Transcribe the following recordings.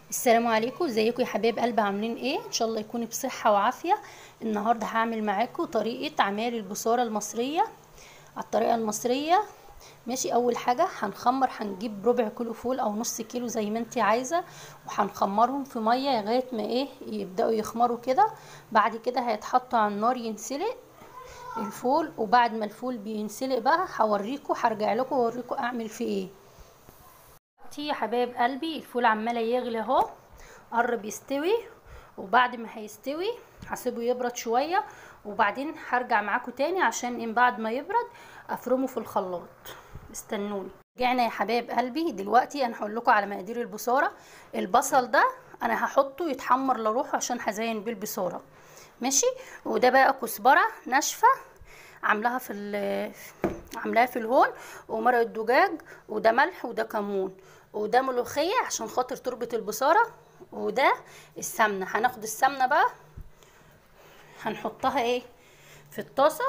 السلام عليكم ازيكم يا حبايب قلب عاملين ايه ان شاء الله يكونوا بصحه وعافيه النهارده هعمل معاكم طريقه اعمال البصاره المصريه على الطريقه المصريه ماشي اول حاجه هنخمر هنجيب ربع كيلو فول او نص كيلو زي ما انت عايزه وهنخمرهم في ميه لغايه ما ايه يبداوا يخمروا كده بعد كده هيتحطوا على النار ينسلق الفول وبعد ما الفول بينسلق بقى هوريكم هرجع لكم واوريكم اعمل فيه ايه دلوقتي يا حبايب قلبي الفول عمال يغلي اهو قرب يستوي وبعد ما هيستوي هسيبه يبرد شويه وبعدين هرجع معاكم تاني عشان ان بعد ما يبرد افرمه في الخلاط استنوني رجعنا يا حبايب قلبي دلوقتي انا هقول لكم على مقادير البصاره البصل ده انا هحطه يتحمر لروحه عشان هزين بيه البصاره ماشي وده بقى كزبره ناشفه عاملاها في عاملاها في الهون ومرق الدجاج وده ملح وده كمون وده ملوخيه عشان خاطر تربة البصاره وده السمنه هناخد السمنه بقى هنحطها ايه في الطاسه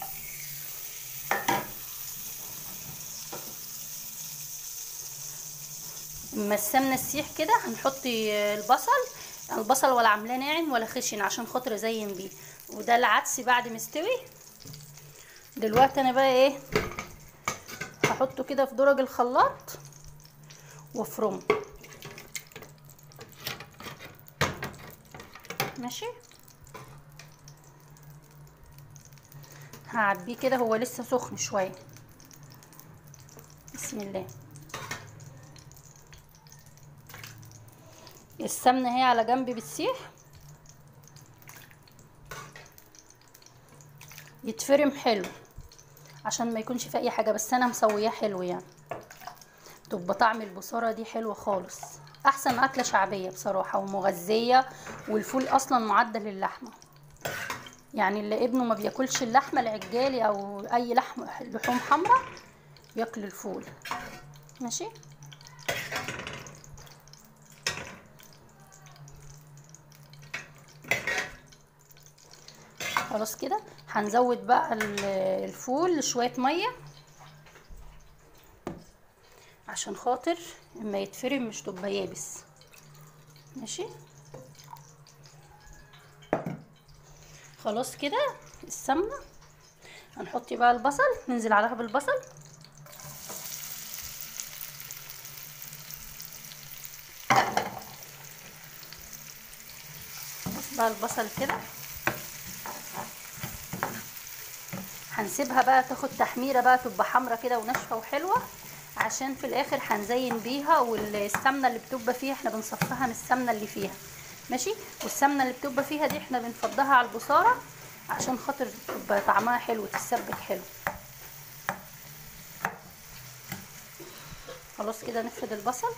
اما السمنه تسيح كده هنحط البصل البصل ولا عاملاه ناعم ولا خشن عشان خاطر ازين بيه وده العدس بعد ما استوي دلوقتي انا بقى ايه هحطه كده في درج الخلاط وافرمه ماشي هعبيه كده هو لسه سخن شويه بسم الله السمنه هي على جنب بتسيح يتفرم حلو عشان ما يكونش في اي حاجه بس انا مسوياه حلو يعني تبقى طعم البصاره دي حلوه خالص احسن اكله شعبيه بصراحه ومغذيه والفول اصلا معدل للحمه يعني اللي ابنه ما بياكلش اللحمه العجالي او اي لحم لحوم حمراء بياكل الفول ماشي خلاص كده هنزود بقى الفول شويه ميه عشان خاطر اما يتفرم مش تبقى يابس ماشي خلاص كده السمنه هنحط بقى البصل ننزل عليها بالبصل بص بقى البصل كده هنسيبها بقى تاخد تحميره بقى تبقى حمرا كده وناشفه وحلوه عشان في الاخر هنزين بيها والسمنه اللي بتبقى فيها احنا بنصفها من السمنه اللي فيها ماشي والسمنه اللي بتبقى فيها دي احنا بنفضها على البصاره عشان خاطر تبقى طعمها حلو تتسبك حلو خلاص كده نفرد البصل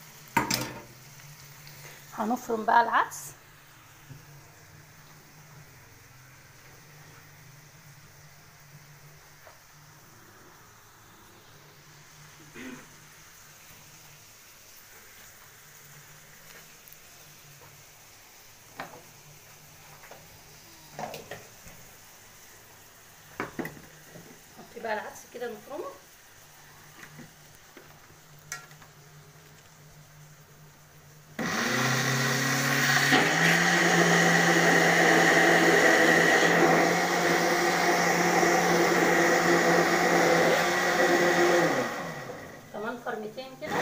هنفرم بقى العدس بقى العدس كده نفرمه كمان فرمتين كده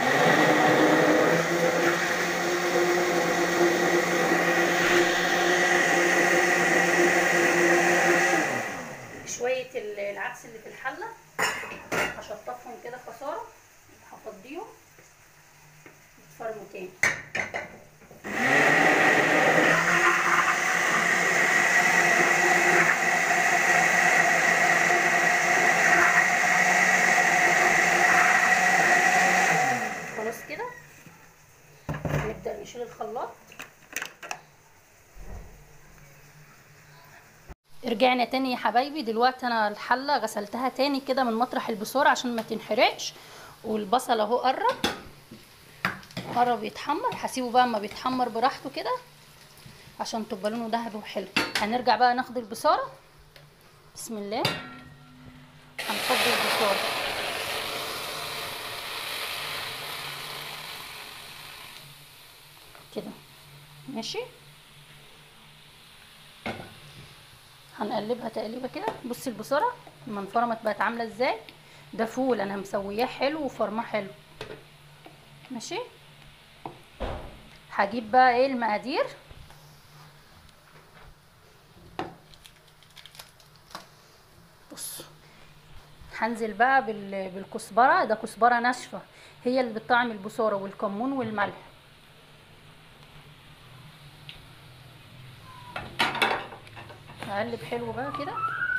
شويه العدس اللي في الحله هشطفهم كده خساره هفضيهم يتفرموا تاني خلاص كده نبدا نشيل الخلاط رجعنا تاني يا حبايبي دلوقتي انا الحله غسلتها تاني كده من مطرح البصاره عشان ما تنحرقش والبصل اهو قرب قرب يتحمر هسيبه بقى اما بيتحمر براحته كده عشان تبقى لونه ذهبي وحلو هنرجع بقى ناخد البصاره بسم الله هنفضي البصاره كده ماشي هنقلبها تقليبه كده بصي البصاره لما انفرمت بقت عامله ازاي ده فول انا مسوياه حلو وفرماه حلو ماشي هجيب بقى ايه المقادير بص هنزل بقى بال- بالكزبره ده كزبره ناشفه هي اللي بتطعم البصاره والكمون والملح هقلب حلو بقى كده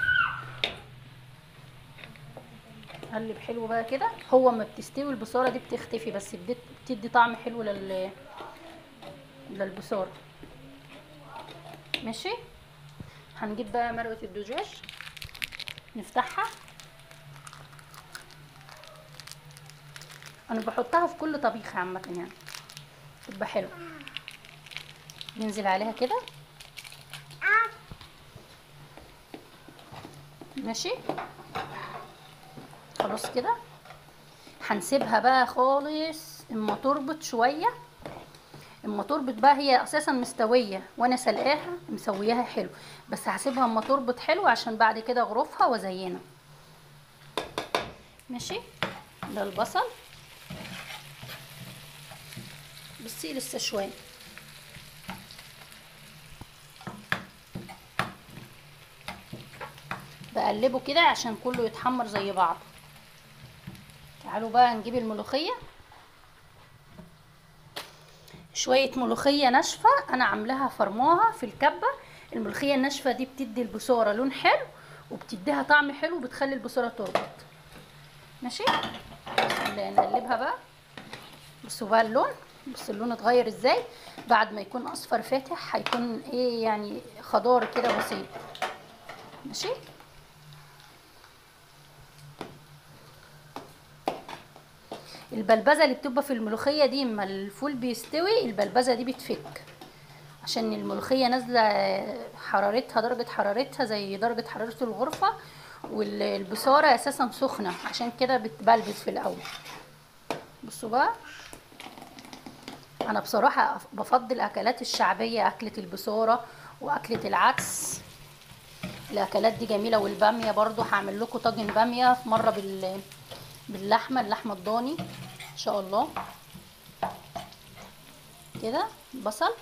قلب حلو بقى كده هو ما بتستوي البصاره دي بتختفي بس بت- بتدي طعم حلو لل للبصاره ماشي هنجيب بقى مرقه الدجاج نفتحها انا بحطها في كل طبيخ عامه يعني تبقى حلوه ننزل عليها كده ماشي خلاص كده هنسيبها بقى خالص اما تربط شويه اما تربط بقى هي اساسا مستويه وانا سلقاها مسوياها حلو بس هسيبها اما تربط حلو عشان بعد كده اغرفها وازينها ماشي ده البصل بصي لسه شويه بقلبه كده عشان كله يتحمر زي بعض تعالوا بقى نجيب الملوخية شوية ملوخية ناشفة انا عاملاها فرماها في الكبة الملوخية الناشفة دي بتدي البصارة لون حلو وبتديها طعم حلو وبتخلي البصارة تربط ماشي نقلبها بقى بصوا بقى اللون بص اللون اتغير ازاي بعد ما يكون اصفر فاتح هيكون ايه يعني خضار كده بسيط ماشي البلبزه اللي بتبقى في الملوخيه دي اما الفول بيستوي البلبزه دي بتفك عشان الملوخيه نازله حرارتها درجه حرارتها زي درجه حراره الغرفه والبصاره اساسا سخنه عشان كده بتبلبز في الاول بصوا بقى انا بصراحه بفضل الاكلات الشعبيه اكله البصاره واكله العدس الاكلات دي جميله والباميه برضو هعمل لكم طاجن باميه في مره بال باللحمه اللحمه الضاني ان شاء الله كده بصل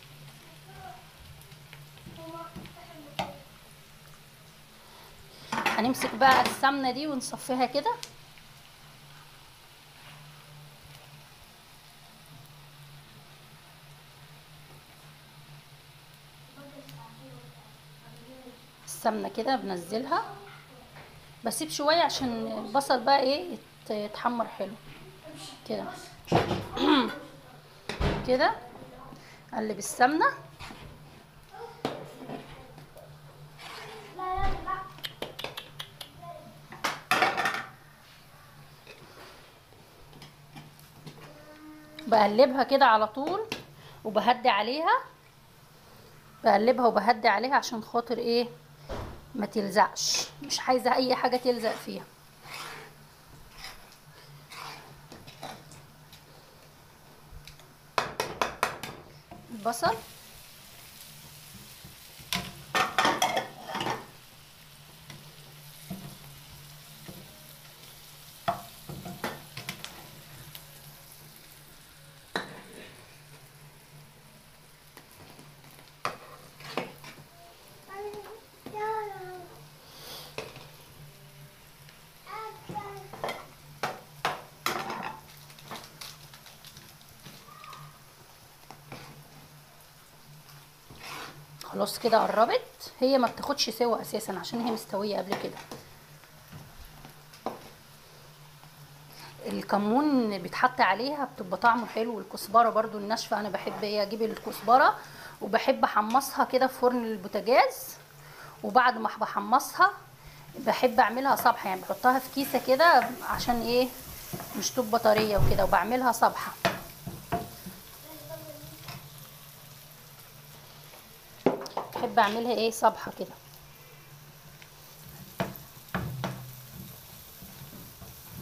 هنمسك بقى السمنه دي ونصفيها كده السمنه كده بنزلها بسيب شويه عشان البصل بقى ايه يتحمر حلو كده كده اقلب السمنه بقلبها كده على طول وبهدي عليها بقلبها وبهدي عليها عشان خاطر ايه ما تلزقش مش عايزه اي حاجه تلزق فيها البصل خلاص كده قربت هي ما بتاخدش سوا اساسا عشان هي مستويه قبل كده الكمون بيتحط عليها بتبقى طعمه حلو والكزبره برضو الناشفه انا بحب ايه اجيب الكزبره وبحب احمصها كده في فرن البوتاجاز وبعد ما بحمصها بحب اعملها صبحه يعني بحطها في كيسه كده عشان ايه مش تبقى طريه وكده وبعملها صبحه بحب اعملها ايه صبحه كده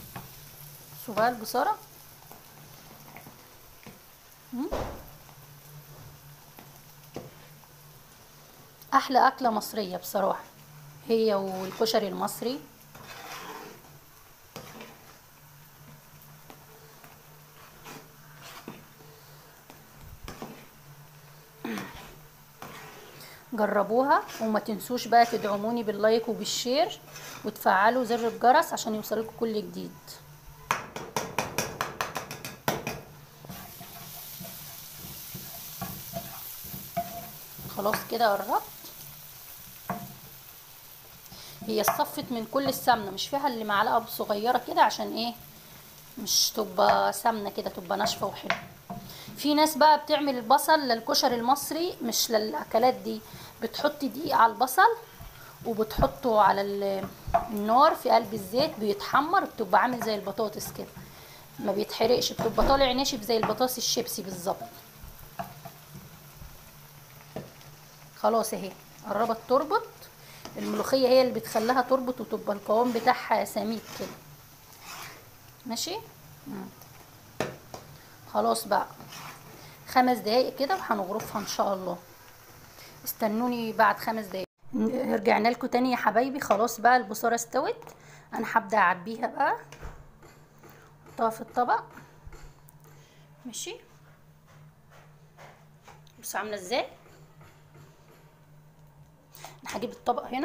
شوفوا بقى البصاره احلى اكله مصريه بصراحه هي والكشري المصري جربوها وما تنسوش بقى تدعموني باللايك وبالشير وتفعلوا زر الجرس عشان يوصلكوا كل جديد خلاص كده قربت هي اتصفت من كل السمنه مش فيها اللي معلقه صغيره كده عشان ايه مش تبقى سمنه كده تبقى ناشفه وحلوه في ناس بقى بتعمل البصل للكشري المصري مش للاكلات دي بتحط دقيق على البصل وبتحطه على النار في قلب الزيت بيتحمر بتبقى عامل زي البطاطس كده ما بيتحرقش بتبقى طالع ناشف زي البطاطس الشيبسي بالظبط خلاص اهي قربت تربط الملوخيه هي اللي بتخليها تربط وتبقى القوام بتاعها سميك كده ماشي مم. خلاص بقى خمس دقايق كده وهنغرفها ان شاء الله استنوني بعد خمس دقايق رجعنا لكم تاني يا حبايبي خلاص بقى البصاره استوت انا هبدا اعبيها بقى احطها في الطبق ماشي بصوا عامله ازاي انا هجيب الطبق هنا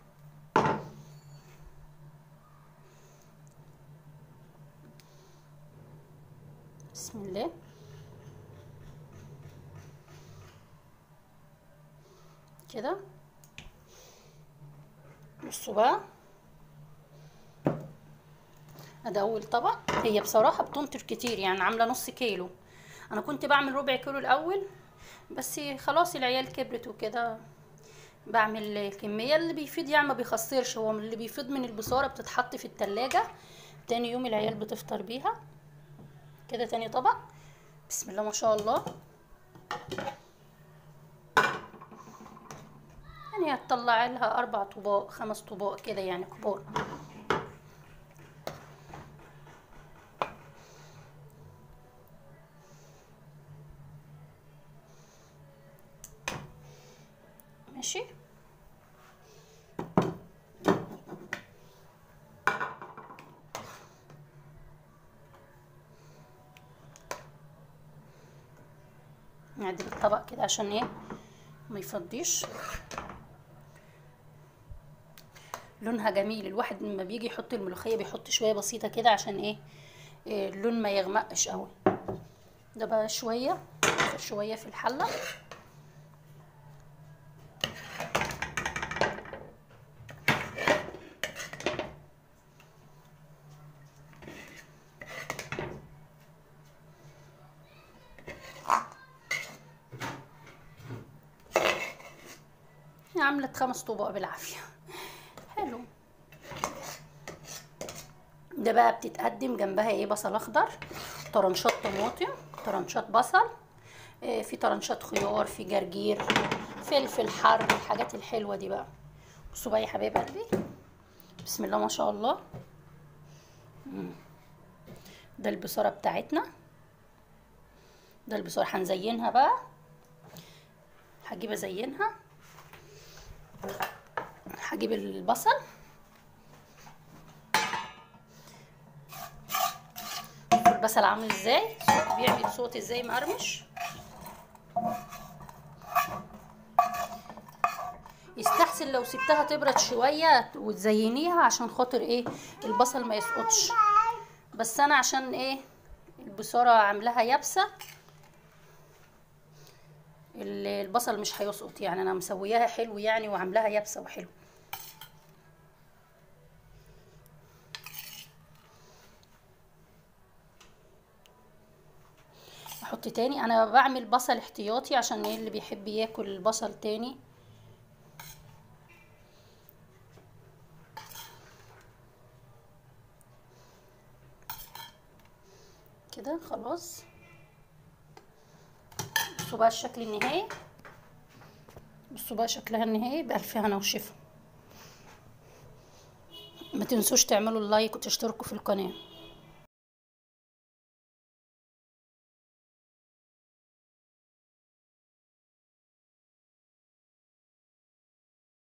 بسم الله كده بصوا بقى ادي اول طبق هي بصراحه بتنطر كتير يعني عامله نص كيلو انا كنت بعمل ربع كيلو الاول بس خلاص العيال كبرت وكده بعمل الكميه اللي بيفيد يعني ما بيخسرش هو اللي بيفيد من البصاره بتتحط في التلاجة تاني يوم العيال بتفطر بيها كده تاني طبق بسم الله ما شاء الله يعني هتطلع لها اربع طباق خمس طباق كده يعني كبار ماشي نعدل الطبق كده عشان ايه ما يفضيش لونها جميل الواحد لما بيجي يحط الملوخيه بيحط شويه بسيطه كده عشان ايه, إيه اللون ما يغمقش قوي ده بقى شويه شويه في الحله عملت خمس طبق بالعافيه حلو ده بقى بتتقدم جنبها ايه بصل اخضر طرنشات طماطم طرنشات بصل إيه في طرنشات خيار في جرجير فلفل حر الحاجات الحلوه دي بقى بصوا بقى يا حبايب قلبي بسم الله ما شاء الله مم. ده البصاره بتاعتنا ده البصاره هنزينها بقى هجيب ازينها هجيب البصل البصل عامل ازاي صوت بيعمل صوت ازاي مقرمش يستحسن لو سبتها تبرد شويه وتزينيها عشان خاطر ايه البصل ما يسقطش بس انا عشان ايه البصاره عاملاها يابسه البصل مش هيسقط يعني انا مسوياها حلو يعني وعاملاها يابسه وحلو احط تاني انا بعمل بصل احتياطي عشان ايه اللي بيحب ياكل البصل تاني كده خلاص بصوا بقى الشكل النهائي بصوا بقى شكلها النهائي بألف هنا وشفا ما تنسوش تعملوا اللايك وتشتركوا في القناه